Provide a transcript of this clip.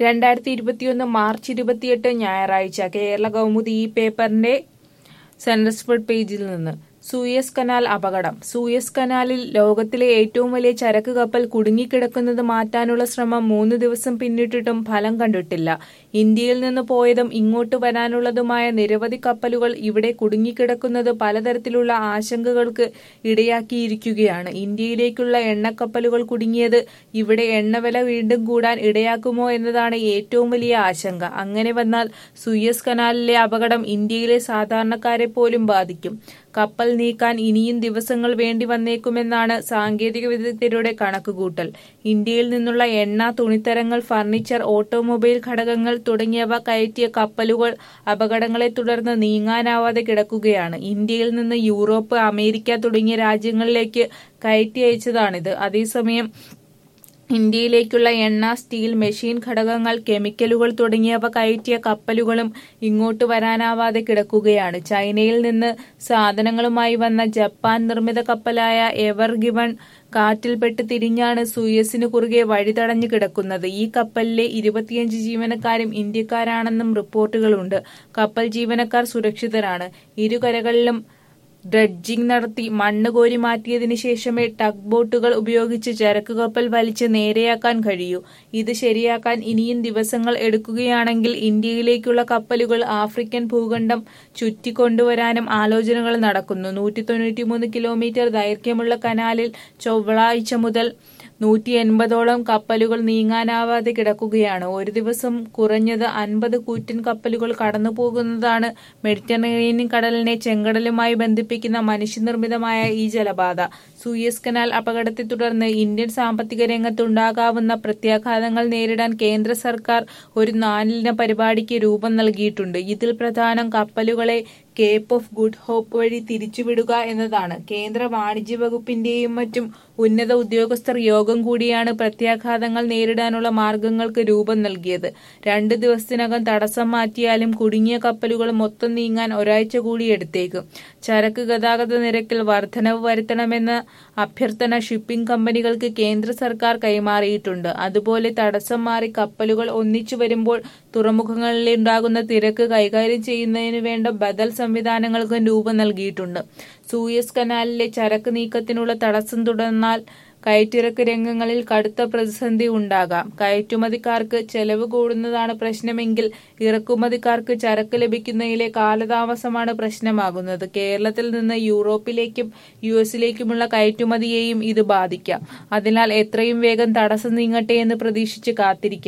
രണ്ടായിരത്തി ഇരുപത്തിയൊന്ന് മാർച്ച് ഇരുപത്തിയെട്ട് ഞായറാഴ്ച കേരള കൗമുദി ഈ പേപ്പറിന്റെ സെൻട്രൽ സ്പ്രെഡ് പേജിൽ നിന്ന് സൂയസ് കനാൽ അപകടം സൂയസ് കനാലിൽ ലോകത്തിലെ ഏറ്റവും വലിയ ചരക്ക് കപ്പൽ കുടുങ്ങിക്കിടക്കുന്നത് മാറ്റാനുള്ള ശ്രമം മൂന്ന് ദിവസം പിന്നിട്ടിട്ടും ഫലം കണ്ടിട്ടില്ല ഇന്ത്യയിൽ നിന്ന് പോയതും ഇങ്ങോട്ട് വരാനുള്ളതുമായ നിരവധി കപ്പലുകൾ ഇവിടെ കുടുങ്ങിക്കിടക്കുന്നത് പലതരത്തിലുള്ള ആശങ്കകൾക്ക് ഇടയാക്കിയിരിക്കുകയാണ് ഇന്ത്യയിലേക്കുള്ള എണ്ണക്കപ്പലുകൾ കുടുങ്ങിയത് ഇവിടെ എണ്ണവില വീണ്ടും കൂടാൻ ഇടയാക്കുമോ എന്നതാണ് ഏറ്റവും വലിയ ആശങ്ക അങ്ങനെ വന്നാൽ സൂയസ് കനാലിലെ അപകടം ഇന്ത്യയിലെ സാധാരണക്കാരെ പോലും ബാധിക്കും കപ്പൽ നീക്കാൻ ഇനിയും ദിവസങ്ങൾ വേണ്ടി വന്നേക്കുമെന്നാണ് സാങ്കേതിക വിദഗ്ധരുടെ കണക്കുകൂട്ടൽ ഇന്ത്യയിൽ നിന്നുള്ള എണ്ണ തുണിത്തരങ്ങൾ ഫർണിച്ചർ ഓട്ടോമൊബൈൽ ഘടകങ്ങൾ തുടങ്ങിയവ കയറ്റിയ കപ്പലുകൾ അപകടങ്ങളെ തുടർന്ന് നീങ്ങാനാവാതെ കിടക്കുകയാണ് ഇന്ത്യയിൽ നിന്ന് യൂറോപ്പ് അമേരിക്ക തുടങ്ങിയ രാജ്യങ്ങളിലേക്ക് കയറ്റി അയച്ചതാണിത് അതേസമയം ഇന്ത്യയിലേക്കുള്ള എണ്ണ സ്റ്റീൽ മെഷീൻ ഘടകങ്ങൾ കെമിക്കലുകൾ തുടങ്ങിയവ കയറ്റിയ കപ്പലുകളും ഇങ്ങോട്ട് വരാനാവാതെ കിടക്കുകയാണ് ചൈനയിൽ നിന്ന് സാധനങ്ങളുമായി വന്ന ജപ്പാൻ നിർമ്മിത കപ്പലായ എവർ ഗിവൺ കാറ്റിൽപ്പെട്ട് തിരിഞ്ഞാണ് സൂയസിന് കുറുകെ വഴി തടഞ്ഞു കിടക്കുന്നത് ഈ കപ്പലിലെ ഇരുപത്തിയഞ്ച് ജീവനക്കാരും ഇന്ത്യക്കാരാണെന്നും റിപ്പോർട്ടുകളുണ്ട് കപ്പൽ ജീവനക്കാർ സുരക്ഷിതരാണ് ഇരുകരകളിലും ഡ്രഡ്ജിംഗ് നടത്തി മണ്ണ് കോരി മാറ്റിയതിനു ശേഷമേ ടഗ് ബോട്ടുകൾ ഉപയോഗിച്ച് ചരക്ക് കപ്പൽ വലിച്ച് നേരെയാക്കാൻ കഴിയൂ ഇത് ശരിയാക്കാൻ ഇനിയും ദിവസങ്ങൾ എടുക്കുകയാണെങ്കിൽ ഇന്ത്യയിലേക്കുള്ള കപ്പലുകൾ ആഫ്രിക്കൻ ഭൂഖണ്ഡം ചുറ്റിക്കൊണ്ടുവരാനും ആലോചനകൾ നടക്കുന്നു നൂറ്റി തൊണ്ണൂറ്റിമൂന്ന് കിലോമീറ്റർ ദൈർഘ്യമുള്ള കനാലിൽ ചൊവ്വാഴ്ച മുതൽ നൂറ്റി എൺപതോളം കപ്പലുകൾ നീങ്ങാനാവാതെ കിടക്കുകയാണ് ഒരു ദിവസം കുറഞ്ഞത് അൻപത് കൂറ്റൻ കപ്പലുകൾ കടന്നു പോകുന്നതാണ് മെഡിറ്ററേനിയൻ കടലിനെ ചെങ്കടലുമായി ബന്ധിപ്പിക്കുന്ന മനുഷ്യനിർമ്മിതമായ ഈ ജലപാത സൂയസ് കനാൽ അപകടത്തെ തുടർന്ന് ഇന്ത്യൻ സാമ്പത്തിക രംഗത്തുണ്ടാകാവുന്ന പ്രത്യാഘാതങ്ങൾ നേരിടാൻ കേന്ദ്ര സർക്കാർ ഒരു നാലിന പരിപാടിക്ക് രൂപം നൽകിയിട്ടുണ്ട് ഇതിൽ പ്രധാനം കപ്പലുകളെ കേപ്പ് ഓഫ് ഗുഡ് ഹോപ്പ് വഴി തിരിച്ചുവിടുക എന്നതാണ് കേന്ദ്ര വാണിജ്യ വകുപ്പിന്റെയും മറ്റും ഉന്നത ഉദ്യോഗസ്ഥർ യോഗം കൂടിയാണ് പ്രത്യാഘാതങ്ങൾ നേരിടാനുള്ള മാർഗങ്ങൾക്ക് രൂപം നൽകിയത് രണ്ട് ദിവസത്തിനകം തടസ്സം മാറ്റിയാലും കുടുങ്ങിയ കപ്പലുകൾ മൊത്തം നീങ്ങാൻ ഒരാഴ്ച കൂടി എടുത്തേക്കും ചരക്ക് ഗതാഗത നിരക്കിൽ വർധനവ് വരുത്തണമെന്ന അഭ്യർത്ഥന ഷിപ്പിംഗ് കമ്പനികൾക്ക് കേന്ദ്ര സർക്കാർ കൈമാറിയിട്ടുണ്ട് അതുപോലെ തടസ്സം മാറി കപ്പലുകൾ ഒന്നിച്ചു വരുമ്പോൾ തുറമുഖങ്ങളിൽ ഉണ്ടാകുന്ന തിരക്ക് കൈകാര്യം ചെയ്യുന്നതിന് വേണ്ട ബദൽ സംവിധാനങ്ങൾക്കും രൂപം നൽകിയിട്ടുണ്ട് സൂയസ് കനാലിലെ ചരക്ക് നീക്കത്തിനുള്ള തടസ്സം തുടർന്നാൽ കയറ്റിറക്ക് രംഗങ്ങളിൽ കടുത്ത പ്രതിസന്ധി ഉണ്ടാകാം കയറ്റുമതിക്കാർക്ക് ചെലവ് കൂടുന്നതാണ് പ്രശ്നമെങ്കിൽ ഇറക്കുമതിക്കാർക്ക് ചരക്ക് ലഭിക്കുന്നതിലെ കാലതാമസമാണ് പ്രശ്നമാകുന്നത് കേരളത്തിൽ നിന്ന് യൂറോപ്പിലേക്കും യു എസിലേക്കുമുള്ള കയറ്റുമതിയെയും ഇത് ബാധിക്കാം അതിനാൽ എത്രയും വേഗം തടസ്സം നീങ്ങട്ടെ എന്ന് പ്രതീക്ഷിച്ച് കാത്തിരിക്കാം